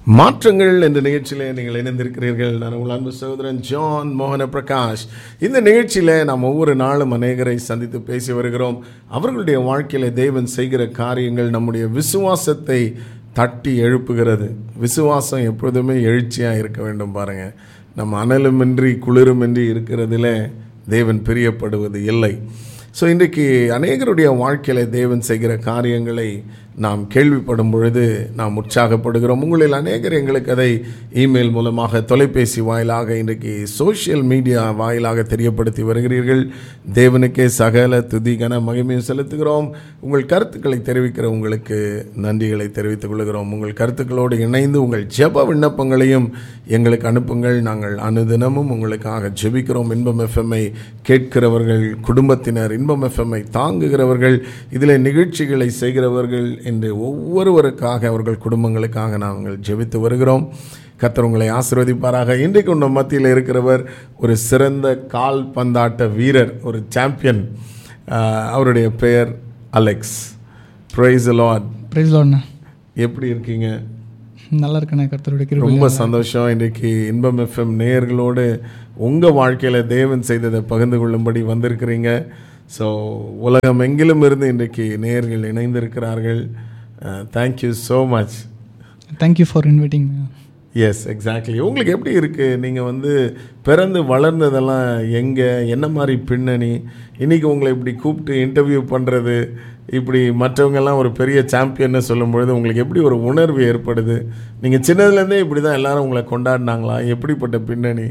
மாற்றங்கள் என்ற நிகழ்ச்சியிலே நீங்கள் இணைந்திருக்கிறீர்கள் நான் உங்கள் அன்பு சகோதரன் ஜான் மோகன பிரகாஷ் இந்த நிகழ்ச்சியில் நாம் ஒவ்வொரு நாளும் அநேகரை சந்தித்து பேசி வருகிறோம் அவர்களுடைய வாழ்க்கையில் தேவன் செய்கிற காரியங்கள் நம்முடைய விசுவாசத்தை தட்டி எழுப்புகிறது விசுவாசம் எப்பொழுதுமே எழுச்சியாக இருக்க வேண்டும் பாருங்கள் நம்ம அனலுமின்றி குளிருமின்றி இருக்கிறதுல தேவன் பிரியப்படுவது இல்லை ஸோ இன்றைக்கு அநேகருடைய வாழ்க்கையில் தேவன் செய்கிற காரியங்களை நாம் கேள்விப்படும் பொழுது நாம் உற்சாகப்படுகிறோம் உங்களில் அநேகர் எங்களுக்கு அதை இமெயில் மூலமாக தொலைபேசி வாயிலாக இன்றைக்கு சோஷியல் மீடியா வாயிலாக தெரியப்படுத்தி வருகிறீர்கள் தேவனுக்கே சகல துதி கன மகிமையும் செலுத்துகிறோம் உங்கள் கருத்துக்களை தெரிவிக்கிற உங்களுக்கு நன்றிகளை தெரிவித்துக் கொள்கிறோம் உங்கள் கருத்துக்களோடு இணைந்து உங்கள் ஜெப விண்ணப்பங்களையும் எங்களுக்கு அனுப்புங்கள் நாங்கள் அனுதினமும் உங்களுக்காக ஜெபிக்கிறோம் இன்பம் எஃப்எம்ஐ கேட்கிறவர்கள் குடும்பத்தினர் இன்பம் எஃப்எம்ஐ தாங்குகிறவர்கள் இதில் நிகழ்ச்சிகளை செய்கிறவர்கள் என்று ஒவ்வொருவருக்காக அவர்கள் குடும்பங்களுக்காக நாங்கள் ஜெபித்து வருகிறோம் கத்தர் உங்களை ஆசீர்வதிப்பாராக இன்றைக்கு உள்ள மத்தியில் இருக்கிறவர் ஒரு சிறந்த கால் பந்தாட்ட வீரர் ஒரு சாம்பியன் ஆஹ், அவருடைய பெயர் அலெக்ஸ் பிரைஸ் லார்ட் பிரைஸ் லார்ட்ண்ணா எப்படி இருக்கீங்க நல்லா இருக்கண்ணே கர்த்தருடைய கிருபை ரொம்ப சந்தோஷம் இன்றைக்கு இன்பம் எஃப்எம் நேயர்களோடு உங்கள் வாழ்க்கையில் தேவன் செய்ததை பகிர்ந்து கொள்ளும்படி வந்திருக்கிறீங்க ஸோ உலகம் எங்கிலும் இருந்து இன்றைக்கு நேயர்கள் இணைந்திருக்கிறார்கள் thank you so much thank you for inviting yes exactly உங்களுக்கு எப்படி இருக்குது நீங்கள் வந்து பிறந்து வளர்ந்ததெல்லாம் எங்கே என்ன மாதிரி பின்னணி இன்றைக்கி உங்களை இப்படி கூப்பிட்டு இன்டர்வியூ பண்ணுறது இப்படி மற்றவங்கெல்லாம் ஒரு பெரிய சாம்பியன்னு சொல்லும்பொழுது உங்களுக்கு எப்படி ஒரு உணர்வு ஏற்படுது நீங்கள் சின்னதுலேருந்தே இப்படி தான் எல்லாரும் உங்களை கொண்டாடினாங்களா எப்படிப்பட்ட பின்னணி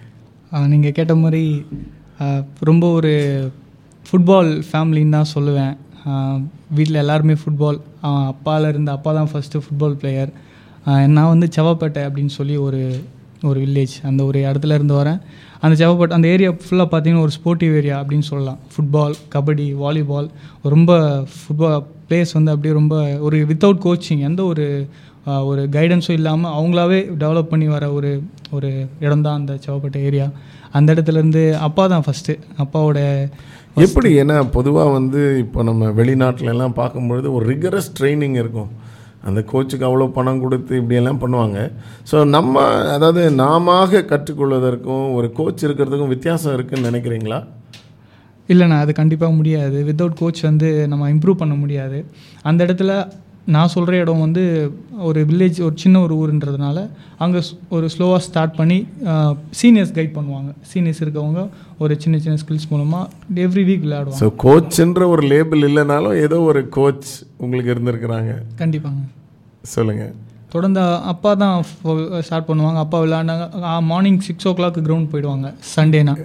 நீங்கள் கேட்ட மாதிரி ஆ, ரொம்ப ஒரு ஃபுட்பால் ஃபேமிலின்னு தான் சொல்லுவேன் வீட்டில் எல்லாருமே ஃபுட்பால் அப்பால இருந்து அப்பா தான் ஃபஸ்ட்டு ஃபுட்பால் பிளேயர் நான் வந்து செவப்பேட்டை அப்படின்னு சொல்லி ஒரு ஒரு வில்லேஜ் அந்த ஒரு இடத்துல இருந்து வரேன் அந்த செவப்பேட்டை அந்த ஏரியா ஃபுல்லாக பார்த்தீங்கன்னா ஒரு ஸ்போர்ட்டிவ் ஏரியா அப்படின்னு சொல்லலாம் ஃபுட்பால் கபடி வாலிபால் ரொம்ப ஃபுட்பால் பிளேஸ் வந்து அப்படியே ரொம்ப ஒரு வித்தவுட் கோச்சிங் எந்த ஒரு ஆஹ், ஒரு கைடன்ஸும் இல்லாமல் அவங்களாவே டெவலப் பண்ணி வர ஒரு ஒரு இடம் தான் அந்த செவப்பேட்டை ஏரியா அந்த இடத்துல இருந்து அப்பா தான் ஃபஸ்ட்டு அப்பாவோட எப்படி ஏன்னா பொதுவாக வந்து இப்போ நம்ம வெளிநாட்டுல எல்லாம் பார்க்கும்பொழுது ஒரு ரிகரஸ் ட்ரைனிங் இருக்கும் அந்த கோச்சுக்கு அவ்வளோ பணம் கொடுத்து இப்படியெல்லாம் பண்ணுவாங்க ஸோ நம்ம அதாவது நாம கற்றுக்கொள்வதற்கும் ஒரு கோச் இருக்கிறதுக்கும் வித்தியாசம் இருக்குன்னு நினைக்கிறீங்களா இல்லைண்ணா அது கண்டிப்பாக முடியாது வித்தவுட் கோச் வந்து நம்ம இம்ப்ரூவ் பண்ண முடியாது அந்த இடத்துல நான் சொல்கிற இடம் வந்து ஒரு வில்லேஜ் ஒரு சின்ன ஒரு ஊருன்றதுனால அங்கே ஒரு ஸ்லோவாக ஸ்டார்ட் பண்ணி சீனியர்ஸ் கைட் பண்ணுவாங்க சீனியர்ஸ் இருக்கவங்க ஒரு சின்ன சின்ன ஸ்கில்ஸ் மூலமாக எவ்ரி வீக் விளையாடுவாங்க ஸோ கோச்ன்ற ஒரு லேபிள் இல்லைனாலும் ஏதோ ஒரு கோச் உங்களுக்கு இருந்திருக்கிறாங்க கண்டிப்பாங்க சொல்லுங்கள் தொடர்ந்து அப்பா தான் ஸ்டார்ட் பண்ணுவாங்க அப்பா விளையாண்டாங்க morning six o'clock ground போயிடுவாங்க சண்டேனா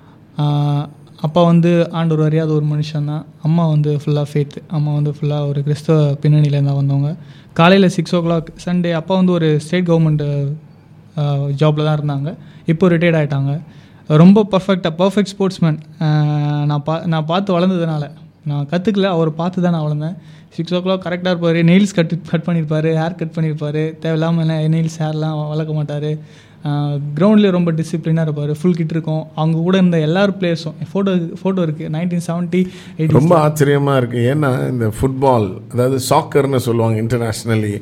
அப்பா வந்து ஆண்டவர் அறியாத ஒரு மனுஷன் தான் அம்மா வந்து ஃபுல்லாக ஃபேத் அம்மா வந்து ஃபுல்லாக ஒரு கிறிஸ்தவ பின்னணியிலேருந்து வந்தவங்க காலையில் சிக்ஸ் ஓ கிளாக் சண்டே அப்பா வந்து ஒரு ஸ்டேட் கவர்மெண்ட் ஜாபில் தான் இருந்தாங்க இப்போ ரிட்டையர்ட் ஆகிட்டாங்க ரொம்ப பர்ஃபெக்டாக பர்ஃபெக்ட் ஸ்போர்ட்ஸ்மேன் நான் பா நான் பார்த்து வளர்ந்ததுனால நான் கற்றுக்கல அவர் பார்த்து தான் நான் வளர்ந்தேன் சிக்ஸ் ஓ கிளாக் கரெக்டாக இருப்பார் நெயில்ஸ் கட் கட் பண்ணியிருப்பார் ஹேர் கட் பண்ணியிருப்பார் தேவையில்லாமல் நெயில்ஸ் ஹேர்லாம் வளர்க்க மாட்டார் கிரவுண்ட்லேயே ரொம்ப டிசிப்ளினாக இருப்பார் ஃபுல் கிட் இருக்கும் அவங்க கூட இருந்த எல்லார் பிளேயர்ஸும் ஃபோட்டோ ஃபோட்டோ இருக்குது நைன்டீன் செவன்ட்டி எயிட்டி ரொம்ப ஆச்சரியமாக இருக்குது ஏன்னா இந்த ஃபுட்பால் அதாவது சாக்கர்னு சொல்லுவாங்க இன்டர்நேஷ்னலி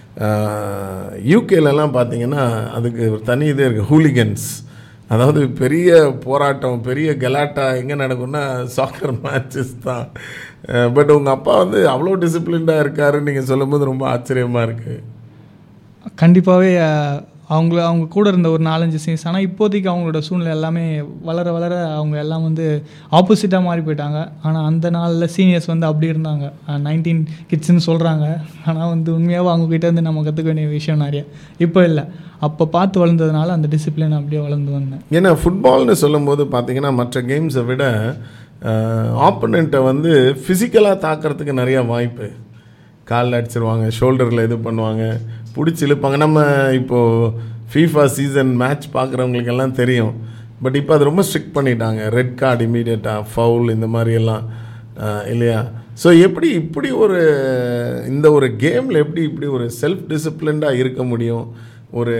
யூகேலலாம் பார்த்தீங்கன்னா அதுக்கு ஒரு தனி இதே இருக்குது ஹூலிகன்ஸ் அதாவது பெரிய போராட்டம் பெரிய கலாட்டா எங்கே நடக்கும்னா சாக்கர் மேட்சஸ் தான் பட் உங்கள் அப்பா வந்து அவ்வளோ டிசிப்ளின்டாக இருக்காருன்னு நீங்கள் சொல்லும்போது ரொம்ப ஆச்சரியமாக இருக்குது கண்டிப்பாகவே அவங்கள அவங்க கூட இருந்த ஒரு நாலஞ்சு சீன்ஸ் ஆனால் இப்போதைக்கு அவங்களோட சூழ்நிலை எல்லாமே வளர வளர அவங்க எல்லாம் வந்து ஆப்போசிட்டாக மாறி போயிட்டாங்க ஆனால் அந்த நாளில் சீனியர்ஸ் வந்து அப்படி இருந்தாங்க நைன்டீன் கிட்ஸ்ன்னு சொல்கிறாங்க ஆனால் வந்து உண்மையாகவே அவங்கக்கிட்ட இருந்து நம்ம கற்றுக்க வேண்டிய விஷயம் நிறைய இப்போ இல்லை அப்போ பார்த்து வளர்ந்ததுனால அந்த டிசிப்ளின் அப்படியே வளர்ந்து வந்தேன் ஏன்னா ஃபுட்பால்னு சொல்லும்போது பார்த்தீங்கன்னா மற்ற கேம்ஸை விட ஆப்போனண்ட்டை வந்து ஃபிசிக்கலாக தாக்கிறதுக்கு நிறையா வாய்ப்பு காலில் அடிச்சிருவாங்க ஷோல்டரில் இது பண்ணுவாங்க பிடிச்சி இழுப்பாங்க நம்ம இப்போது ஃபீஃபா சீசன் மேட்ச் பார்க்குறவங்களுக்கெல்லாம் தெரியும் பட் இப்போ அது ரொம்ப ஸ்ட்ரிக்ட் பண்ணிட்டாங்க ரெட் கார்டு இமீடியட்டாக ஃபவுல் இந்த மாதிரி எல்லாம் அஹ், இல்லையா ஸோ எப்படி இப்படி ஒரு இந்த ஒரு கேமில் எப்படி இப்படி ஒரு செல்ஃப் டிசிப்ளின்டாக இருக்க முடியும் ஒரு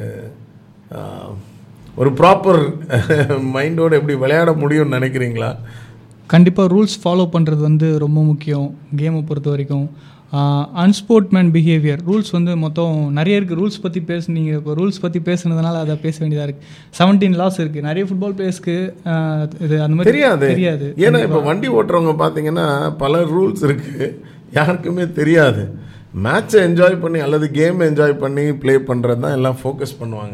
அஹ், ஒரு ப்ராப்பர் மைண்டோடு எப்படி விளையாட முடியும்னு நினைக்கிறீங்களா கண்டிப்பாக ரூல்ஸ் ஃபாலோ பண்ணுறது வந்து ரொம்ப முக்கியம் கேமை பொறுத்த வரைக்கும் அன்ஸ்போர்ட்மேன் பிஹேவியர் ரூல்ஸ் வந்து மொத்தம் நிறைய இருக்குது ரூல்ஸ் பற்றி பேசுனீங்க இப்போ ரூல்ஸ் பற்றி பேசுனதுனால அதை பேச வேண்டியதாக இருக்குது செவன்டீன் லாஸ் இருக்குது நிறைய ஃபுட்பால் பிளேயர்ஸ்க்கு இது அந்த மாதிரி தெரியாது தெரியாது ஏன்னா இப்போ வண்டி ஓட்டுறவங்க பார்த்தீங்கன்னா பல ரூல்ஸ் இருக்குது யாருக்குமே தெரியாது மேட்சை என்ஜாய் பண்ணி அல்லது கேம் என்ஜாய் பண்ணி ப்ளே பண்ணுறது தான் எல்லாம் ஃபோக்கஸ் பண்ணுவாங்க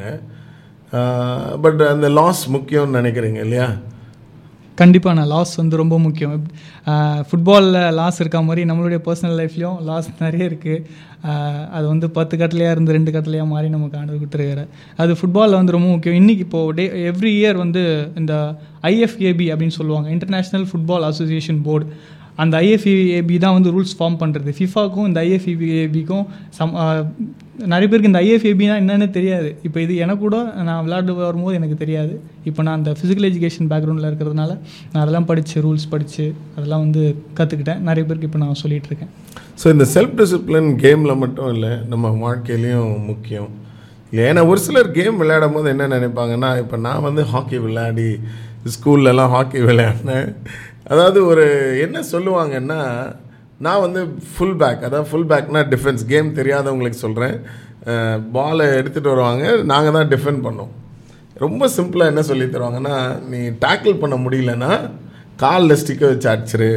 பட் அந்த லாஸ் முக்கியம்னு நினைக்கிறீங்க இல்லையா கண்டிப்பாக நான் லாஸ் வந்து ரொம்ப முக்கியம் ஃபுட்பாலில் லாஸ் இருக்க மாதிரி நம்மளுடைய பர்சனல் லைஃப்லேயும் லாஸ் நிறைய இருக்குது அது வந்து பத்து கட்டலையாக இருந்து ரெண்டு கட்டலையாக மாறி நமக்கு ஆண்டவர் கொடுத்துருக்காரு அது ஃபுட்பாலில் வந்து ரொம்ப முக்கியம் இன்றைக்கி இப்போது டே எவ்ரி இயர் வந்து இந்த ஐஎஃப்ஏபி அப்படின்னு சொல்லுவாங்க இன்டர்நேஷ்னல் ஃபுட்பால் அசோசியேஷன் போர்டு அந்த ஐஎஃப்ஏபி தான் வந்து ரூல்ஸ் ஃபார்ம் பண்ணுறது ஃபிஃபாக்கும் இந்த ஐஎஃப்ஏபிக்கும் சம் நிறைய பேருக்கு இந்த ஐஎஃப்ஏபினா என்னன்னு தெரியாது இப்போ இது எனக்கு கூட நான் விளையாட்டு வரும்போது எனக்கு தெரியாது இப்போ நான் அந்த ஃபிசிக்கல் எஜுகேஷன் பேக்ரவுண்டில் இருக்கிறதுனால நான் அதெல்லாம் படித்து ரூல்ஸ் படித்து அதெல்லாம் வந்து கற்றுக்கிட்டேன் நிறைய பேருக்கு இப்போ நான் சொல்லிகிட்டு இருக்கேன் ஸோ இந்த செல்ஃப் டிசிப்ளின் கேமில் மட்டும் இல்லை நம்ம வாழ்க்கையிலையும் முக்கியம் ஏன்னா ஒரு சிலர் கேம் விளையாடும் போது என்ன நினைப்பாங்கன்னா இப்போ நான் வந்து ஹாக்கி விளையாடி ஸ்கூல்லலாம் ஹாக்கி விளையாடினேன் அதாவது ஒரு என்ன சொல்லுவாங்கன்னா நான் வந்து ஃபுல் பேக் அதாவது ஃபுல் பேக்னா டிஃபென்ஸ் கேம் தெரியாதவங்களுக்கு சொல்கிறேன் பாலை எடுத்துகிட்டு வருவாங்க நாங்கள் தான் டிஃபெண்ட் பண்ணோம் ரொம்ப சிம்பிளாக என்ன சொல்லி தருவாங்கன்னா நீ டேக்கிள் பண்ண முடியலன்னா காலில் ஸ்டிக்கை வச்சு அடிச்சிரு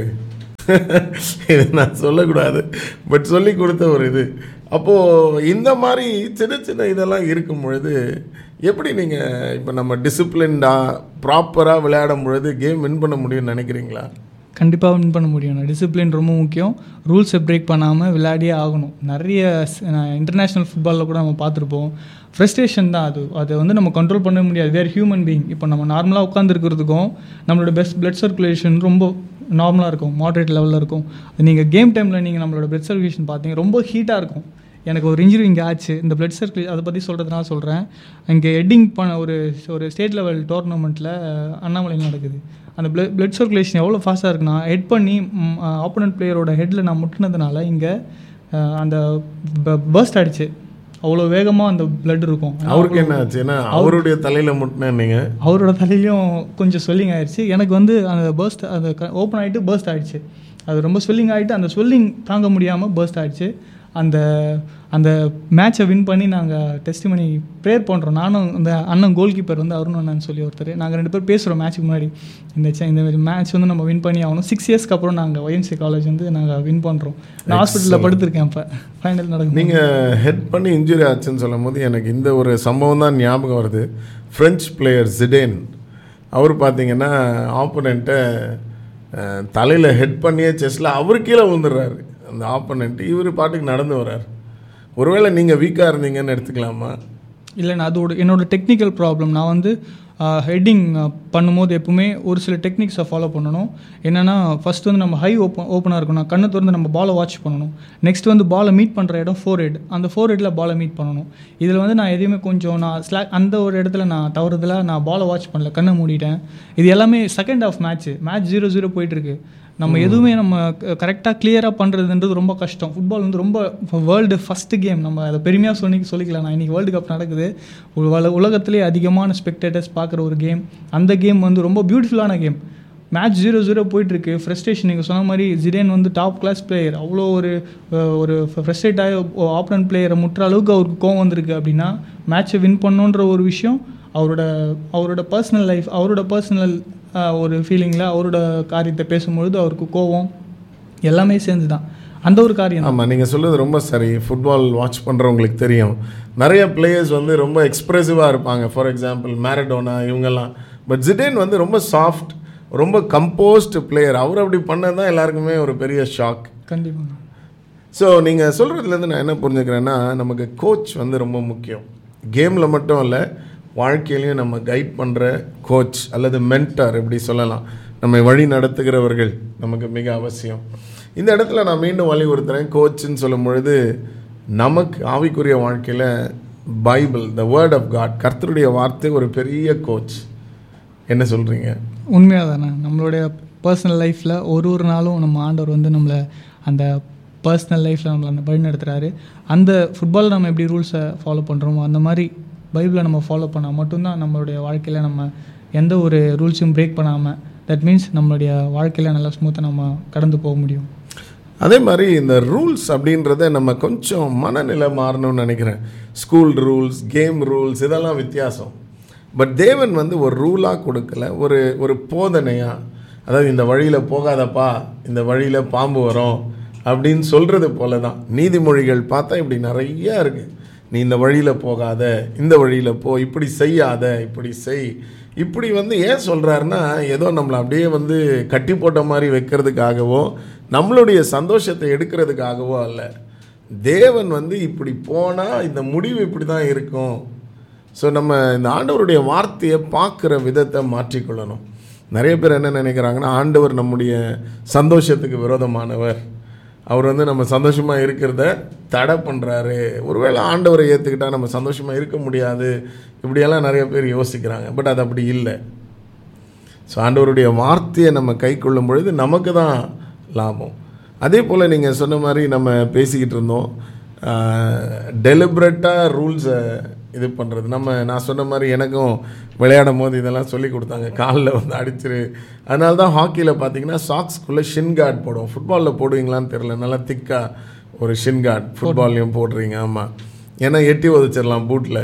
இது நான் சொல்லக்கூடாது பட் சொல்லி கொடுத்த ஒரு இது அப்போது இந்த மாதிரி சின்ன சின்ன இதெல்லாம் இருக்கும் பொழுது எப்படி நீங்கள் இப்போ நம்ம டிசிப்ளின்டாக ப்ராப்பராக விளையாடும் பொழுது கேம் வின் பண்ண முடியும்னு நினைக்கிறீங்களா கண்டிப்பாக வின் பண்ண முடியும் டிசிப்ளின் ரொம்ப முக்கியம் ரூல்ஸை பிரேக் பண்ணாமல் விளையாடியே ஆகணும் நிறைய இன்டர்நேஷ்னல் ஃபுட்பாலில் கூட நம்ம பார்த்துருப்போம் ஃப்ரஸ்ட்ரேஷன் தான் அது அதை வந்து நம்ம கண்ட்ரோல் பண்ண முடியாது வேறு ஹியூமன் பீயிங் இப்போ நம்ம நார்மலாக உட்காந்துருக்கிறதுக்கும் நம்மளோட பெஸ்ட் பிளட் சர்க்குலேஷன் ரொம்ப நார்மலாக இருக்கும் மாட்ரேட் லெவலில் இருக்கும் நீங்கள் கேம் டைமில் நீங்கள் நம்மளோட பிளட் சர்க்குலேஷன் பார்த்தீங்க ரொம்ப ஹீட்டாக இருக்கும் எனக்கு ஒரு இன்ஜுரி இங்கே ஆச்சு இந்த பிளட் சர்க்குலே அதை பற்றி சொல்கிறதுனால சொல்கிறேன் இங்கே ஹெட்டிங் பண்ண ஒரு ஒரு ஸ்டேட் லெவல் டோர்னமெண்ட்டில் அண்ணாமலையில் நடக்குது அந்த பிளட் பிளட் சர்க்குலேஷன் எவ்வளோ ஃபாஸ்ட்டாக இருக்குன்னா ஹெட் பண்ணி ஆப்போனன்ட் பிளேயரோட ஹெட்டில் நான் முட்டினதுனால இங்கே அந்த பர்ஸ்ட் ஆகிடுச்சு அவ்வளோ வேகமாக அந்த பிளட் இருக்கும் அவருக்கு என்ன ஆச்சுன்னா அவருடைய தலையில் முட்டினேன் நீங்கள் அவரோட தலையிலையும் கொஞ்சம் ஸ்வெல்லிங் ஆயிடுச்சு எனக்கு வந்து அந்த பர்ஸ்ட் அந்த ஓப்பன் ஆகிட்டு பர்ஸ்ட் ஆகிடுச்சு அது ரொம்ப ஸ்வெல்லிங் ஆகிட்டு அந்த ஸ்வெல்லிங் தாங்க முடியாமல் பர்ஸ்ட் ஆகிடுச்சு அந்த அந்த மேட்சை வின் பண்ணி நாங்கள் டெஸ்ட் பண்ணி ப்ரேயர் பண்ணுறோம் நானும் அந்த அண்ணன் கோல் கீப்பர் வந்து அருண் அண்ணன் சொல்லி ஒருத்தர் நாங்கள் ரெண்டு பேர் பேசுகிறோம் மேட்ச்சுக்கு முன்னாடி இந்த இந்த மாதிரி மேட்ச் வந்து நம்ம வின் பண்ணி ஆகணும் சிக்ஸ் இயர்ஸ்க்கு அப்புறம் நாங்கள் ஒய்எம்சி காலேஜ் வந்து நாங்கள் வின் பண்ணுறோம் நான் ஹாஸ்பிட்டலில் படுத்திருக்கேன் இப்போ ஃபைனல் நடக்கும் நீங்கள் ஹெட் பண்ணி இன்ஜுரி ஆச்சுன்னு சொல்லும் போது எனக்கு இந்த ஒரு சம்பவம் தான் ஞாபகம் வருது ஃப்ரெஞ்ச் பிளேயர் ஜிடேன் அவர் பார்த்தீங்கன்னா ஆப்போனண்ட்டை தலையில் ஹெட் பண்ணியே செஸ்ஸில் அவர் கீழே விழுந்துடுறாரு அந்த ஆப்போனண்ட் இவர் பாட்டுக்கு நடந்து வர்றார் ஒருவேளை நீங்கள் வீக்காக இருந்தீங்கன்னு எடுத்துக்கலாமா இல்லைண்ணா அதோட என்னோட டெக்னிக்கல் ப்ராப்ளம் நான் வந்து ஹெட்டிங் பண்ணும்போது எப்பவுமே ஒரு சில டெக்னிக்ஸை ஃபாலோ பண்ணணும் என்னென்னா ஃபஸ்ட் வந்து நம்ம ஹை ஓப்பன் ஓப்பனாக இருக்கணும் கண்ணை திறந்து நம்ம பாலை வாட்ச் பண்ணணும் நெக்ஸ்ட் வந்து பாலை மீட் பண்ணுற இடம் ஃபோர் ஹெட் அந்த ஃபோர் ஹெட்டில் பாலை மீட் பண்ணணும் இதில் வந்து நான் எதையுமே கொஞ்சம் நான் ஸ்லா அந்த ஒரு இடத்துல நான் தவறுதில் நான் பாலை வாட்ச் பண்ணல கண்ணை மூடிட்டேன் இது எல்லாமே second half match match zero zero போயிட்டுருக்கு நம்ம எதுவுமே நம்ம கரெக்டாக கிளியராக பண்ணுறதுன்றது ரொம்ப கஷ்டம் ஃபுட்பால் வந்து ரொம்ப வேர்ல்டு ஃபஸ்ட்டு கேம் நம்ம அதை பெருமையாக சொல்லி சொல்லிக்கலாம் நான் இன்றைக்கி வேர்ல்டு கப் நடக்குது உல உலகத்திலே அதிகமான ஸ்பெக்டேட்டர்ஸ் பார்க்குற ஒரு கேம் அந்த கேம் வந்து ரொம்ப பியூட்டிஃபுல்லான கேம் மேட்ச் ஜீரோ ஜீரோ போயிட்டுருக்கு ஃப்ரெஸ்ட்ரேஷன் நீங்கள் சொன்ன மாதிரி ஜிடேன் வந்து டாப் கிளாஸ் பிளேயர் அவ்வளோ ஒரு ஒரு ஃப்ரெஸ்ட்ரேட் ஆகி ஆப்பனன் பிளேயரை முட்டுற அளவுக்கு அவருக்கு கோவம் வந்திருக்கு அப்படின்னா மேட்ச்சை வின் பண்ணுன்ற ஒரு விஷயம் அவரோட அவரோட பர்சனல் லைஃப் அவரோட பர்சனல் ஒரு ஃபீலிங்கில் அவரோட காரியத்தை பேசும்பொழுது அவருக்கு கோவம் எல்லாமே சேர்ந்து தான் அந்த ஒரு காரியம் ஆமாம் நீங்கள் சொல்கிறது ரொம்ப சரி ஃபுட்பால் வாட்ச் பண்ணுறவங்களுக்கு தெரியும் நிறைய பிளேயர்ஸ் வந்து ரொம்ப எக்ஸ்ப்ரெசிவாக இருப்பாங்க ஃபார் எக்ஸாம்பிள் மேரடோனா இவங்கெல்லாம் பட் ஜிடேன் வந்து ரொம்ப சாஃப்ட் ரொம்ப கம்போஸ்ட் பிளேயர் அவர் அப்படி பண்ணது தான் எல்லாருக்குமே ஒரு பெரிய ஷாக் கண்டிப்பாக ஸோ நீங்கள் சொல்கிறதுலேருந்து நான் என்ன புரிஞ்சுக்கிறேன்னா நமக்கு கோச் வந்து ரொம்ப முக்கியம் கேமில் மட்டும் இல்லை வாழ்க்கையிலையும் நம்ம கைட் பண்ணுற கோச் அல்லது மென்டர் எப்படி சொல்லலாம் நம்மை வழி நடத்துகிறவர்கள் நமக்கு மிக அவசியம் இந்த இடத்துல நான் மீண்டும் வலியுறுத்துகிறேன் கோச்சுன்னு சொல்லும் பொழுது நமக்கு ஆவிக்குரிய வாழ்க்கையில் Bible the word of God கர்த்தருடைய வார்த்தை ஒரு பெரிய கோச் என்ன சொல்கிறீங்க உண்மையாக தானே நம்மளுடைய பர்சனல் லைஃப்பில் ஒரு ஒரு நாளும் நம்ம ஆண்டவர் வந்து நம்மளை அந்த பர்சனல் லைஃப்பில் நம்மளை வழி நடத்துகிறாரு அந்த ஃபுட்பாலில் நம்ம எப்படி ரூல்ஸை ஃபாலோ பண்ணுறோமோ அந்த மாதிரி பைபிளை நம்ம ஃபாலோ பண்ணால் மட்டும்தான் நம்மளுடைய வாழ்க்கையில் நம்ம எந்த ஒரு ரூல்ஸையும் பிரேக் பண்ணாமல் தட் மீன்ஸ் நம்மளுடைய வாழ்க்கையில் நல்லா ஸ்மூத்தாக நம்ம கடந்து போக முடியும் அதே மாதிரி இந்த ரூல்ஸ் அப்படின்றத நம்ம கொஞ்சம் மனநிலை மாறணும்னு நினைக்கிறேன் ஸ்கூல் ரூல்ஸ் கேம் ரூல்ஸ் இதெல்லாம் வித்தியாசம் பட் தேவன் வந்து ஒரு ரூலாக கொடுக்கல ஒரு ஒரு போதனையாக அதாவது இந்த வழியில் போகாதப்பா இந்த வழியில் பாம்பு வரும் அப்படின்னு சொல்கிறது போல தான் நீதிமொழிகள் பார்த்தா இப்படி நிறைய இருக்குது நீ இந்த வழியில் போகாத இந்த வழியில் போ இப்படி செய்யாத இப்படி செய் இப்படி வந்து ஏன் சொல்கிறாருன்னா ஏதோ நம்மளை அப்படியே வந்து கட்டி போட்ட மாதிரி வைக்கிறதுக்காகவோ நம்மளுடைய சந்தோஷத்தை எடுக்கிறதுக்காகவோ அல்ல தேவன் வந்து இப்படி போனால் இந்த முடிவு இப்படி தான் இருக்கும் ஸோ நம்ம இந்த ஆண்டவருடைய வார்த்தையை பார்க்குற விதத்தை மாற்றிக்கொள்ளணும் நிறைய பேர் என்ன நினைக்கிறாங்கன்னா ஆண்டவர் நம்முடைய சந்தோஷத்துக்கு விரோதமானவர் அவர் வந்து நம்ம சந்தோஷமாக இருக்கிறத தடை பண்ணுறாரு ஒருவேளை ஆண்டவரை ஏற்றுக்கிட்டால் நம்ம சந்தோஷமாக இருக்க முடியாது இப்படியெல்லாம் நிறைய பேர் யோசிக்கிறாங்க பட் அது அப்படி இல்லை ஸோ ஆண்டவருடைய வார்த்தையை நம்ம கை கொள்ளும் பொழுது நமக்கு தான் லாபம் அதே போல் நீங்கள் சொன்ன மாதிரி நம்ம பேசிக்கிட்டு இருந்தோம் டெலிபரேட்டாக ரூல்ஸை இது பண்ணுறது நம்ம நான் சொன்ன மாதிரி எனக்கும் விளையாடும் போது இதெல்லாம் சொல்லி கொடுத்தாங்க காலில் வந்து அடிச்சிரு அதனால தான் ஹாக்கியில் பார்த்தீங்கன்னா சாக்ஸ்குள்ளே ஷின் கார்டு போடுவோம் ஃபுட்பாலில் போடுவீங்களான்னு தெரில நல்லா திக்காக ஒரு ஷின் கார்டு ஃபுட்பால்லையும் போடுறீங்க ஆமாம் ஏன்னா எட்டி உதச்சிடலாம் பூட்டில்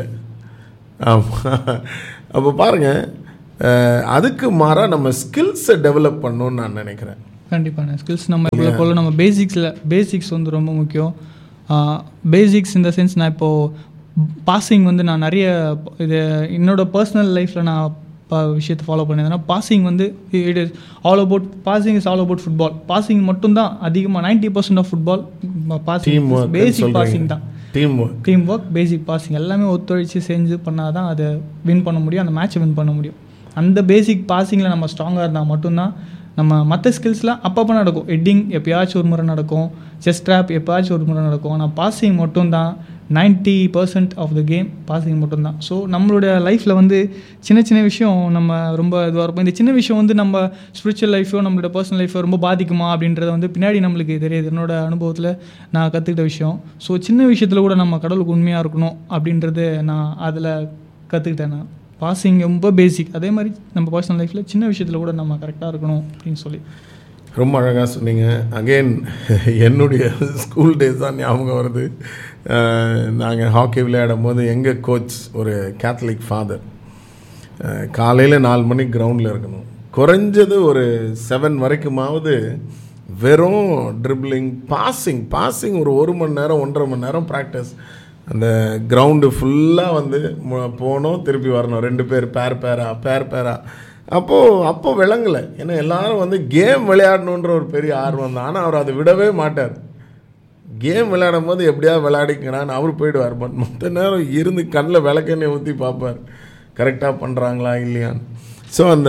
ஆமாம் அப்போ பாருங்கள் அதுக்கு மாறாக நம்ம ஸ்கில்ஸை டெவலப் பண்ணணும்னு நான் நினைக்கிறேன் கண்டிப்பான ஸ்கில்ஸ் நம்ம இப்போ போல் நம்ம பேசிக்ஸில் பேசிக்ஸ் வந்து ரொம்ப முக்கியம் பேசிக்ஸ் இந்த சென்ஸ் நான் இப்போது பாசிங் வந்து நான் நிறைய இது என்னோட பர்சனல் லைஃப்பில் நான் ப விஷயத்தை ஃபாலோ பண்ணியிருந்தேன்னா பாசிங் வந்து it is all about passing is all about football passing மட்டும்தான் அதிகமாக ninety percent of football passing team work basic passing தான் team work team work basic passing எல்லாமே ஒத்துழைச்சி செஞ்சு பண்ணால் தான் அதை வின் பண்ண முடியும் அந்த மேட்ச்சை வின் பண்ண முடியும் அந்த பேசிக் பாசிங்கில் நம்ம ஸ்ட்ராங்காக இருந்தால் மட்டும்தான் நம்ம மற்ற ஸ்கில்ஸ்லாம் அப்பப்போ நடக்கும் ஹெட்டிங் எப்பயாச்சும் ஒரு முறை நடக்கும் செஸ் ட்ராப் எப்பயாச்சும் ஒரு முறை நடக்கும் ஆனால் பாசிங் மட்டும்தான் ninety percent of the game passing மட்டும்தான் ஸோ நம்மளோட லைஃப்பில் வந்து சின்ன சின்ன விஷயம் நம்ம ரொம்ப இதுவாக இருக்கும் இந்த சின்ன விஷயம் வந்து நம்ம ஸ்பிரிச்சுவல் லைஃபோ நம்மளோட பர்சனல் லைஃபோ ரொம்ப பாதிக்குமா அப்படின்றத வந்து பின்னாடி நம்மளுக்கு தெரியுது என்னோட அனுபவத்தில் நான் கற்றுக்கிட்ட விஷயம் ஸோ சின்ன விஷயத்தில் கூட நம்ம கடவுளுக்கு உண்மையாக இருக்கணும் அப்படின்றது நான் அதில் கற்றுக்கிட்டேன் நான் பாசிங் ரொம்ப பேசிக் அதே மாதிரி நம்ம பர்சனல் லைஃப்பில் சின்ன விஷயத்தில் கூட நம்ம கரெக்டாக இருக்கணும் அப்படின்னு சொல்லி ரொம்ப அழகாக சொன்னீங்க அகெயின் என்னுடைய ஸ்கூல் டேஸ் தான் ஞாபகம் வருது நாங்கள் ஹாக்கி விளையாடும் போது எங்கள் கோச் ஒரு கேத்தலிக் ஃபாதர் காலையில் நாலு மணிக்கு கிரவுண்டில் இருக்கணும் குறைஞ்சது ஒரு செவன் வரைக்குமாவது வெறும் ட்ரிப்ளிங் பாசிங் பாசிங் ஒரு ஒரு மணி நேரம் ஒன்றரை மணி நேரம் ப்ராக்டிஸ் அந்த கிரவுண்டு ஃபுல்லாக வந்து மு- போனோம் திருப்பி வரணும் ரெண்டு பேர் பேர் பேரா பேர் பேரா அப்போது அப்போ விளங்கலை ஏன்னா எல்லாரும் வந்து கேம் விளையாடணுன்ற ஒரு பெரிய ஆர்வம் தான் ஆனால் அவர் அதை விடவே மாட்டார் கேம் விளையாடும் போது எப்படியாவது விளையாடிக்கடான்னு அவர் போயிடுவார் பட் மொத்த நேரம் இருந்து கண்ணில் விளக்கெண்ணெய் ஊற்றி பார்ப்பார் கரெக்டாக பண்ணுறாங்களா இல்லையான்னு ஸோ அந்த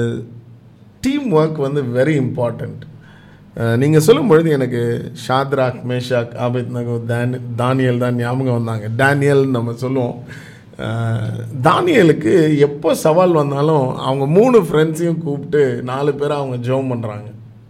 டீம் ஒர்க் வந்து வெரி இம்பார்ட்டண்ட் நீங்கள் சொல்லும் பொழுது எனக்கு ஷாத்ராக் மேஷாக் ஆபித் நகோ தான் தானியல் தான் ஞாபகம் வந்தாங்க டேனியல் நம்ம சொல்லுவோம் அஹ், தானியலுக்கு எப்போ சவால் வந்தாலும் அவங்க மூணு ஃப்ரெண்ட்ஸையும் கூப்பிட்டு நாலு பேரை அவங்க ஜோம் பண்ணுறாங்க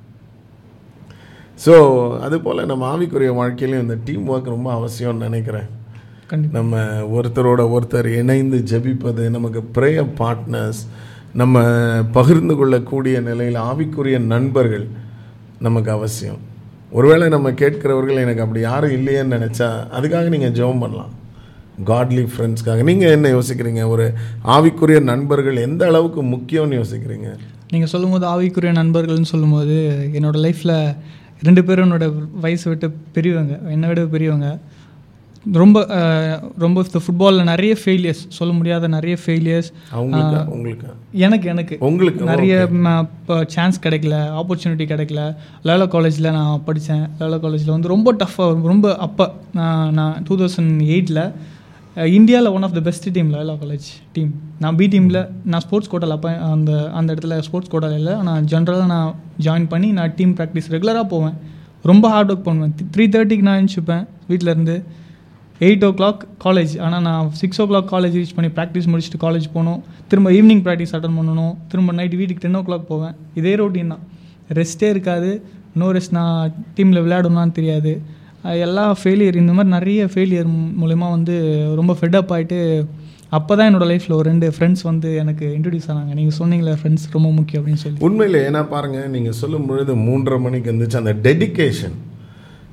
ஸோ அதுபோல் நம்ம ஆவிக்குரிய வாழ்க்கையிலையும் இந்த டீம் ஒர்க் ரொம்ப அவசியம்னு நினைக்கிறேன் கண்டிப்பாக நம்ம ஒருத்தரோட ஒருத்தர் இணைந்து ஜெபிப்பது நமக்கு ப்ரேய பார்ட்னர்ஸ் நம்ம பகிர்ந்து கொள்ளக்கூடிய நிலையில் ஆவிக்குரிய நண்பர்கள் நமக்கு அவசியம் ஒருவேளை நம்ம கேட்கிறவர்கள் எனக்கு அப்படி யாரும் இல்லையேன்னு நினச்சா அதுக்காக நீங்கள் ஜெபம் பண்ணலாம் காட்லி ஃப்ரெண்ட்ஸ்க்காக நீங்கள் என்ன யோசிக்கிறீங்க ஒரு ஆவிக்குரிய நண்பர்கள் எந்த அளவுக்கு முக்கியம்னு யோசிக்கிறீங்க நீங்கள் சொல்லும்போது ஆவிக்குரிய நண்பர்கள்னு சொல்லும்போது என்னோடய லைஃப்பில் ரெண்டு பேரும் என்னோட வயசு விட்டு பெரியவங்க என்னை விட பெரியவங்க ரொம்ப அஹ், ரொம்ப ஃபுட்பாலில் நிறைய ஃபெயிலியர்ஸ் சொல்ல முடியாத நிறைய ஃபெயிலியர்ஸ் அவங்களுக்கு உங்களுக்கு எனக்கு எனக்கு உங்களுக்கு நிறைய இப்போ சான்ஸ் கிடைக்கல ஆப்பர்ச்சுனிட்டி கிடைக்கல லேலா காலேஜில் நான் படித்தேன் லேலா காலேஜில் வந்து ரொம்ப டஃப்பாக ரொம்ப அப்போ நான் நான் டூ தௌசண்ட் எயிட்டில் இந்தியாவில் one of the best team லேலா காலேஜ் டீம் நான் பி டீமில் நான் ஸ்போர்ட்ஸ் கோட்டாவில் அப்போ அந்த அந்த இடத்துல ஸ்போர்ட்ஸ் கோட்டாவில் இல்லை ஆனால் ஜென்ரலாக நான் ஜாயின் பண்ணி நான் டீம் ப்ராக்டிஸ் ரெகுலராக போவேன் ரொம்ப ஹார்ட் ஒர்க் பண்ணுவேன் த்ரீ தேர்ட்டிக்கு நான் எழுந்துச்சுப்பேன் வீட்டிலேருந்து எயிட் ஓ கிளாக் காலேஜ் ஆனால் நான் six o'clock college reach பண்ணி ப்ராக்டிஸ் முடிச்சுட்டு காலேஜ் போகணும் திரும்ப ஈவினிங் ப்ராக்டிஸ் அட்டன் பண்ணணும் திரும்ப நைட் வீட்டுக்கு டென் ஓ கிளாக் போவேன் இதே ரொட்டீன் தான் ரெஸ்ட்டே இருக்காது நோ ரெஸ்ட் நான் டீமில் விளையாடணும்னு தெரியாது அஹ் எல்லா ஃபெயிலியர் இந்த மாதிரி நிறைய ஃபெயிலியர் மூலயமா வந்து ரொம்ப ஃபெட்டப் ஆகிட்டு அப்போ தான் என்னோடய லைஃப்பில் ஒரு ரெண்டு ஃப்ரெண்ட்ஸ் வந்து எனக்கு இன்ட்ரடியூஸ் ஆனாங்க நீங்கள் சொன்னீங்களே ஃப்ரெண்ட்ஸ் ரொம்ப முக்கியம் அப்படின்னு சொல்லி உண்மையில் ஏன்னா பாருங்கள் நீங்கள் சொல்லும் பொழுது மூன்றரை மணிக்கு இருந்துச்சு அந்த டெடிகேஷன்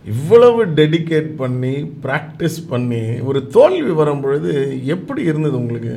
இவ்வளவு டெடிகேட் பண்ணி ப்ராக்டிஸ் பண்ணி ஒரு தோல்வி வரும் பொழுது எப்படி இருந்தது உங்களுக்கு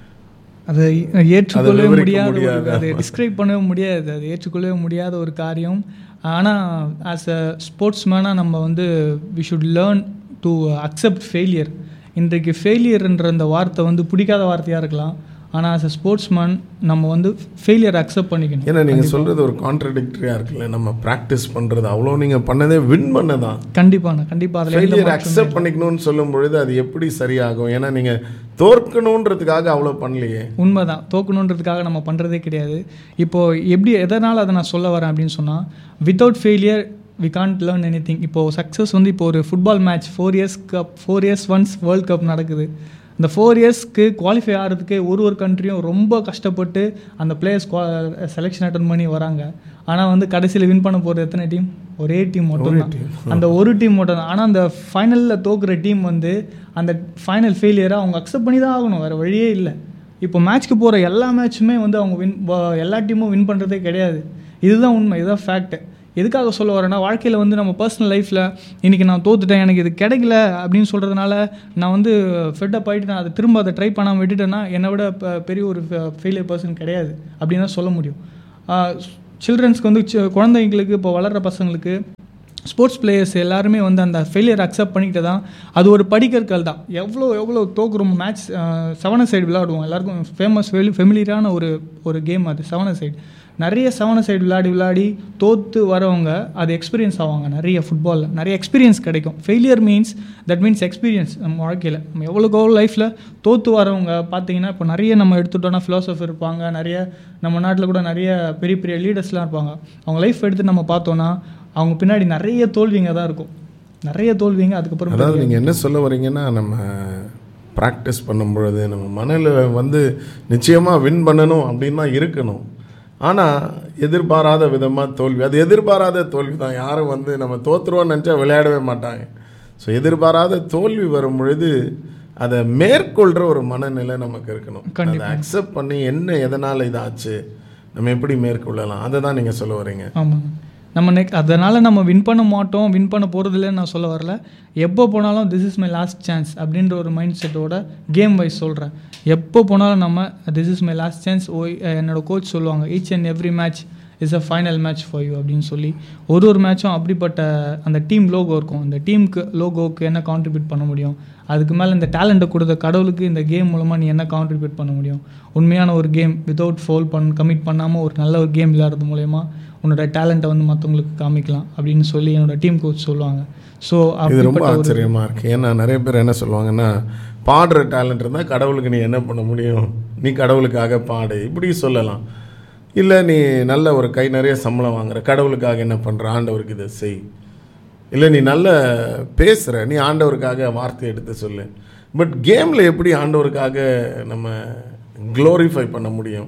அதை ஏற்றுக்கொள்ளவே விவரிக்க முடியாத ஒரு- முடியாது. அதை டிஸ்கிரைப் பண்ணவே முடியாது அது ஏற்றுக்கொள்ளவே முடியாத ஒரு காரியம் ஆனால் ஆஸ் அ ஸ்போர்ட்ஸ்மேனாக நம்ம வந்து we should learn to accept failure இன்றைக்கு ஃபெயிலியர்ன்ற அந்த வார்த்தை வந்து பிடிக்காத வார்த்தையாக இருக்கலாம் ஆனால் ஆஸ் அ ஸ்போர்ட்ஸ்மேன் நம்ம வந்து ஃபெயிலியர் அக்செப்ட் பண்ணிக்கணும் ஏன்னா நீங்கள் சொல்கிறது ஒரு கான்ட்ரடிக்டரியாக இருக்குல்ல நம்ம ப்ராக்டிஸ் பண்ணுறது அவ்வளோ நீங்கள் பண்ணதே வின் பண்ண தான் கண்டிப்பாண்ணா கண்டிப்பாக அதில் ஃபெயிலியர் அக்செப்ட் பண்ணிக்கணும்னு சொல்லும் பொழுது அது எப்படி சரியாகும் ஏன்னா நீங்கள் தோற்கணுன்றதுக்காக அவ்வளோ பண்ணலையே உண்மைதான் தோக்கணுன்றதுக்காக நம்ம பண்ணுறதே கிடையாது இப்போது எப்படி எதனால் அதை நான் சொல்ல வரேன் அப்படின்னு சொன்னால் without failure we can't learn anything இப்போது சக்ஸஸ் வந்து இப்போ ஒரு football match four years cup four years once world cup நடக்குது இந்த ஃபோர் இயர்ஸ்க்கு குவாலிஃபை ஆகிறதுக்கு ஒரு ஒரு கண்ட்ரியும் ரொம்ப கஷ்டப்பட்டு அந்த பிளேயர்ஸ் செலெக்ஷன் அட்டன் பண்ணி வராங்க ஆனால் வந்து கடைசியில் வின் பண்ண போகிறது எத்தனை டீம் ஒரே டீம் மட்டும் தான் அந்த ஒரு டீம் மட்டும் தான் ஆனால் அந்த ஃபைனலில் தோக்குற டீம் வந்து அந்த ஃபைனல் ஃபெயிலியரை அவங்க அக்செப்ட் பண்ணி தான் ஆகணும் வேறு வழியே இல்லை இப்போ மேட்ச்க்கு போகிற எல்லா மேட்ச்சுமே வந்து அவங்க வின் எல்லா டீமும் வின் பண்ணுறதே கிடையாது இதுதான் உண்மை இதுதான் ஃபேக்ட் எதுக்காக சொல்ல வரேன்னா வாழ்க்கையில் வந்து நம்ம பர்சனல் லைஃப்பில் இன்றைக்கி நான் தோத்துட்டேன் எனக்கு இது கிடைக்கல அப்படின்னு சொல்கிறதுனால நான் வந்து ஃபெட்டப் ஆகிட்டு நான் அதை திரும்ப அதை ட்ரை பண்ணாமல் விட்டுட்டேன்னா என்னை விட ப- பெரிய ஒரு ஃபெயிலியர் பர்சன் கிடையாது அப்படின்னு தான் சொல்ல முடியும் சில்ட்ரன்ஸ்க்கு வந்து சி- குழந்தைங்களுக்கு இப்போ வளர்கிற பசங்களுக்கு ஸ்போர்ட்ஸ் பிளேயர்ஸ் எல்லாருமே வந்து அந்த ஃபெயிலியர் அக்செப்ட் பண்ணிக்கிட்டு தான் அது ஒரு படிக்கற்கள் தான் எவ்வளோ எவ்வளோ தோக்குறோம் மேட்ச் செவன சைடு விளையாடுவோம் எல்லாருக்கும் ஃபேமஸ் ஃபெமிலியரான ஒரு ஒரு கேம் அது செவன சைடு நிறைய செவன சைடு விளையாடி விளையாடி தோற்று வரவங்க அது எக்ஸ்பீரியன்ஸ் ஆவாங்க நிறைய ஃபுட்பாலில் நிறைய எக்ஸ்பீரியன்ஸ் கிடைக்கும் failure means that means experience நம்ம வாழ்க்கையில் நம்ம எவ்வளோக்கு எவ்வளோ லைஃப்பில் தோற்று வரவங்க பார்த்தீங்கன்னா இப்போ நிறைய நம்ம எடுத்துட்டோம்னா ஃபிலாசபர் இருப்பாங்க நிறைய நம்ம நாட்டில் கூட நிறைய பெரிய பெரிய லீடர்ஸ்லாம் இருப்பாங்க அவங்க லைஃப் எடுத்து நம்ம பார்த்தோன்னா அவங்க பின்னாடி நிறைய தோல்விங்க தான் இருக்கும் நிறைய தோல்விங்க அதுக்கப்புறம் அதாவது நீங்கள் என்ன சொல்ல வரீங்கன்னா நம்ம ப்ராக்டிஸ் பண்ணும் பொழுது நம்ம மனதில் வந்து நிச்சயமாக வின் பண்ணணும் அப்படின்னு தான் இருக்கணும் ஆனால் எதிர்பாராத விதமாக தோல்வி அது எதிர்பாராத தோல்வி தான் யாரும் வந்து நம்ம தோற்றுருவோம்னு நினச்சா விளையாடவே மாட்டாங்க ஸோ எதிர்பாராத தோல்வி வரும் பொழுது அதை மேற்கொள்கிற ஒரு மனநிலை நமக்கு இருக்கணும் அதை அக்செப்ட் பண்ணி என்ன எதனால் இதாச்சு நம்ம எப்படி மேற்கொள்ளலாம் அதை தான் நீங்கள் சொல்ல வரீங்க ஆமாம் நம்ம நெக் அதனால் நம்ம வின் பண்ண மாட்டோம் வின் பண்ண போகிறதில்லன்னு நான் சொல்ல வரல எப்போ போனாலும் this is my last chance அப்படின்ற ஒரு மைண்ட் செட்டோட கேம் வைஸ் சொல்கிறேன் எப்போ போனாலும் நம்ம this is my last chance ஓ என்னோட கோச் சொல்லுவாங்க each and every match is a final match for you அப்படின்னு சொல்லி ஒரு ஒரு மேட்சும் அப்படிப்பட்ட அந்த டீம் லோகோ இருக்கும் இந்த டீமுக்கு லோகோவுக்கு என்ன கான்ட்ரிபியூட் பண்ண முடியும் அதுக்கு மேலே இந்த டேலண்ட்டை கொடுத்த கடவுளுக்கு இந்த கேம் மூலமாக நீ என்ன கான்ட்ரிபியூட் பண்ண முடியும் உண்மையான ஒரு கேம் வித்தவுட் ஃபோல் பண் கமிட் பண்ணாமல் ஒரு நல்ல ஒரு கேம் விளையாடுறது மூலயமா உன்னோட டேலண்ட்டை வந்து மற்றவங்களுக்கு காமிக்கலாம் அப்படின்னு சொல்லி என்னோட டீம் கோச் சொல்லுவாங்க ஸோ இது ரொம்ப ஆச்சரியமாக இருக்குது ஏன்னா நிறைய பேர் என்ன சொல்லுவாங்கன்னா பாடுற டேலண்ட் இருந்தால் கடவுளுக்கு நீ என்ன பண்ண முடியும் நீ கடவுளுக்காக பாடு இப்படி சொல்லலாம் இல்லை நீ நல்ல ஒரு கை நிறைய சம்பளம் வாங்குற கடவுளுக்காக என்ன பண்ணுற ஆண்டவருக்கு இதை செய் இல்லை நீ நல்ல பேசுகிற நீ ஆண்டவருக்காக வார்த்தை எடுத்து சொல்லு பட் கேமில் எப்படி ஆண்டவருக்காக நம்ம க்ளோரிஃபை பண்ண முடியும்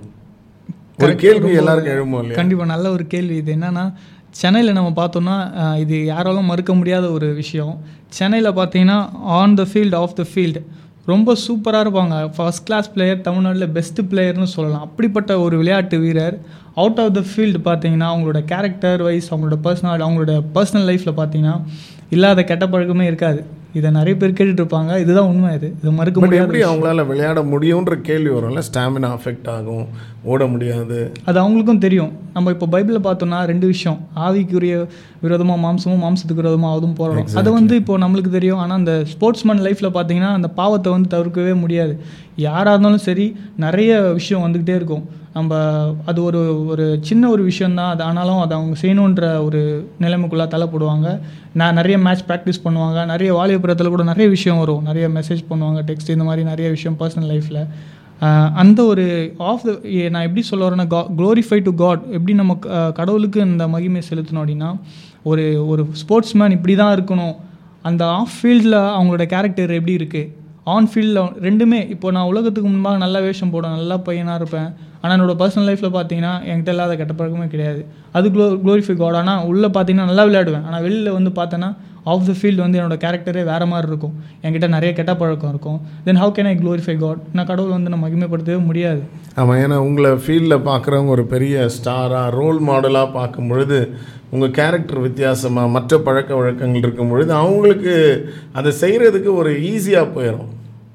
ஒரு கேள்வி எல்லாருக்கும் எழுமோ இல்லையா கண்டிப்பாக நல்ல ஒரு கேள்வி இது என்னன்னா சென்னையில் நம்ம பார்த்தோம்னா அஹ், இது யாராலும் மறுக்க முடியாத ஒரு விஷயம் சென்னையில் பார்த்தீங்கன்னா on the field off the field ரொம்ப சூப்பராக இருப்பாங்க ஃபர்ஸ்ட் கிளாஸ் பிளேயர் தமிழ்நாட்டில் பெஸ்ட் பிளேயர்னு சொல்லலாம் அப்படிப்பட்ட ஒரு விளையாட்டு வீரர் அவுட் ஆஃப் த ஃபீல்டு பார்த்தீங்கன்னா அவங்களோட கேரக்டர் வைஸ் அவங்களோட பர்சனல் அவங்களோட பர்சனல் லைஃப்பில் பார்த்தீங்கன்னா இல்லாத கெட்ட பழக்கமே இருக்காது இதை நிறைய பேர் கேட்டுட்டு இருப்பாங்க இதுதான் உண்மை இது இது மறுக்க பட் முடியாது எப்படி அவங்களால விளையாட முடியுன்ற கேள்வி வரும்ல ஸ்டாமினா அஃபெக்ட் ஆகும் ஓட முடியாது அது அவங்களுக்கும் தெரியும் நம்ம இப்போ பைபிளில் பார்த்தோம்னா ரெண்டு விஷயம் ஆவிக்குரிய விரோதமாக மாம்சமும் மாம்சத்துக்கு விரோதமாக அதுவும் போராடும் அது வந்து இப்போ நம்மளுக்கு தெரியும் ஆனால் அந்த ஸ்போர்ட்ஸ்மேன் லைஃப்பில் பார்த்தீங்கன்னா அந்த பாவத்தை வந்து தவிர்க்கவே முடியாது யாராக இருந்தாலும் சரி நிறைய விஷயம் வந்துக்கிட்டே இருக்கும் நம்ம அது ஒரு ஒரு சின்ன ஒரு விஷயந்தான் அது ஆனாலும் அதை அவங்க செய்யணுன்ற ஒரு நிலைமைக்குள்ளே தள்ளப்படுவாங்க நான் நிறைய மேட்ச் ப்ராக்டிஸ் பண்ணுவாங்க நிறைய வாலிபுரத்தில் கூட நிறைய விஷயம் வரும் நிறைய மெசேஜ் பண்ணுவாங்க டெக்ஸ்ட் இந்த மாதிரி நிறைய விஷயம் பர்சனல் லைஃப்பில் ஆஹ் அந்த ஒரு ஆஃப் த நான் எப்படி சொல்ல வரேன்னா கா க்ளோரிஃபை டு காட் எப்படி நம்ம க- கடவுளுக்கு இந்த மகிமை செலுத்தணும் அப்படின்னா ஒரு ஒரு ஸ்போர்ட்ஸ்மேன் இப்படி தான் இருக்கணும் அந்த ஆஃப் ஃபீல்டில் அவங்களோட கேரக்டர் எப்படி இருக்குது ஆன் ஃபீல்டில் ரெண்டுமே இப்போ நான் உலகத்துக்கு முன்பாக நல்ல வேஷம் போடுவேன் நல்லா பையனாக இருப்பேன் ஆனால் என்னோட பர்சனல் லைஃப்பில் பார்த்தீங்கன்னா என்கிட்ட இல்லாத கெட்ட பழக்கமே கிடையாது அது க்ளோ க்ளோரிஃபை காட் ஆனால் உள்ளே பார்த்தீங்கன்னா நல்லா விளையாடுவேன் ஆனால் வெளியில் வந்து பார்த்தேன்னா ஆஃப் த ஃபீல்டு வந்து என்னோட கேரக்டரே வேறு மாதிரி இருக்கும் என்கிட்ட நிறைய கெட்ட பழக்கம் இருக்கும் then how can I glorify God நான் கடவுள் வந்து நான் மகிமைப்படுத்தவே முடியாது ஆமாம் ஏன்னா உங்களை ஃபீல்டில் பார்க்குறவங்க ஒரு பெரிய ஸ்டாராக ரோல் மாடலாக பார்க்கும் பொழுது உங்கள் கேரக்டர் வித்தியாசமாக மற்ற பழக்க வழக்கங்கள் இருக்கும் பொழுது அவங்களுக்கு அதை செய்கிறதுக்கு ஒரு ஈஸியாக போயிடும்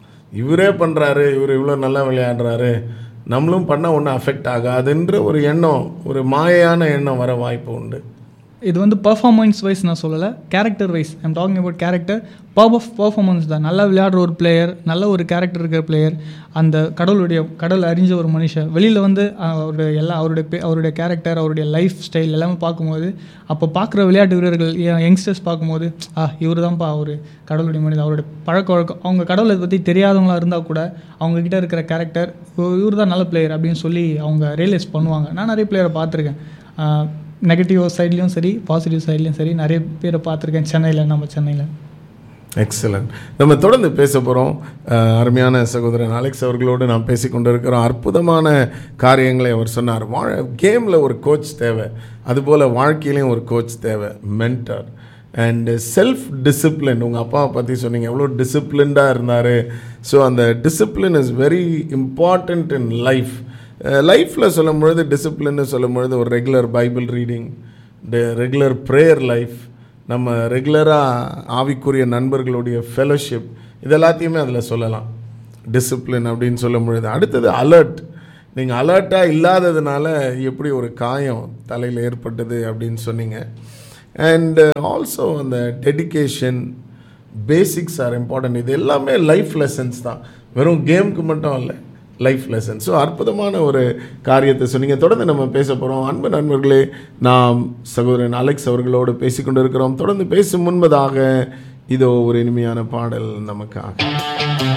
இவரே பண்ணுறாரு இவர் இவ்வளோ நல்லா விளையாடுறாரு நம்மளும் பண்ணால் ஒன்றும் அஃபெக்ட் ஆகாதுன்ற ஒரு எண்ணம் ஒரு மாயையான எண்ணம் வர வாய்ப்பு உண்டு இது வந்து பர்ஃபார்மன்ஸ் வைஸ் நான் சொல்லலை character wise I'm talking about character பர்ப் ஆஃப் பர்ஃபார்மன்ஸ் தான் நல்லா விளையாடுற ஒரு பிளேயர் நல்ல ஒரு கேரக்டர் இருக்கிற பிளேயர் அந்த கடவுளுடைய கடவுள் அறிஞ்ச ஒரு மனுஷன் வெளியில் வந்து அவருடைய எல்லா அவருடைய பே அவருடைய கேரக்டர் அவருடைய லைஃப் ஸ்டைல் எல்லாமே பார்க்கும்போது அப்போ பார்க்குற விளையாட்டு வீரர்கள் யங்ஸ்டர்ஸ் பார்க்கும்போது ஆ இவர் தான்ப்பா அவர் கடவுளுடைய மனிதன் அவருடைய பழக்க வழக்கம் அவங்க கடவுளை பற்றி தெரியாதவங்களா இருந்தால் கூட அவங்கக்கிட்ட இருக்கிற கேரக்டர் இவர் தான் நல்ல பிளேயர் அப்படின்னு சொல்லி அவங்க ரியலைஸ் பண்ணுவாங்க நான் நிறைய பிளேயரை பார்த்துருக்கேன் நெகட்டிவ் சைட்லேயும் சரி பாசிட்டிவ் சைட்லேயும் சரி நிறைய பேரை பார்த்துருக்கேன் சென்னையில் நம்ம சென்னையில் எக்ஸலண்ட் நம்ம தொடர்ந்து பேச போகிறோம் அருமையான சகோதரன் அலெக்ஸ் அவர்களோடு நாம் பேசி கொண்டிருக்கிறோம் அற்புதமான காரியங்களை அவர் சொன்னார் வாழ கேமில் ஒரு கோச் தேவை அதுபோல் வாழ்க்கையிலையும் ஒரு கோச் தேவை மென்டர் அண்டு செல்ஃப் டிசிப்ளின் உங்கள் அப்பாவை பற்றி சொன்னீங்க எவ்வளோ டிசிப்ளின்டாக இருந்தார் ஸோ அந்த discipline is very important in life லைஃப்பில் சொல்லும் பொழுது டிசிப்ளின்னு சொல்லும் பொழுது ஒரு regular Bible reading regular prayer life நம்ம ரெகுலராக ஆவிக்குரிய நண்பர்களுடைய ஃபெலோஷிப் இது எல்லாத்தையுமே அதில் சொல்லலாம் டிசிப்ளின் அப்படின்னு சொல்லும் பொழுது அடுத்தது அலர்ட் நீங்கள் அலர்ட்டாக இல்லாததுனால எப்படி ஒரு காயம் தலையில் ஏற்பட்டது அப்படின்னு சொன்னீங்க அண்டு ஆல்சோ அந்த டெடிக்கேஷன் பேசிக்ஸ் ஆர் இம்பார்ட்டன்ட் இது எல்லாமே லைஃப் லெசன்ஸ் தான் வெறும் கேமுக்கு மட்டும் இல்லை லைஃப் லெசன் ஸோ அற்புதமான ஒரு காரியத்தை சொன்னீங்க தொடர்ந்து நம்ம பேச போகிறோம் அன்பு நண்பர்களே நாம் சகோதரன் அலெக்ஸ் அவர்களோடு பேசிக்கொண்டு இருக்கிறோம் தொடர்ந்து பேசும் முன்பதாக இதோ ஒரு இனிமையான பாடல் நமக்காக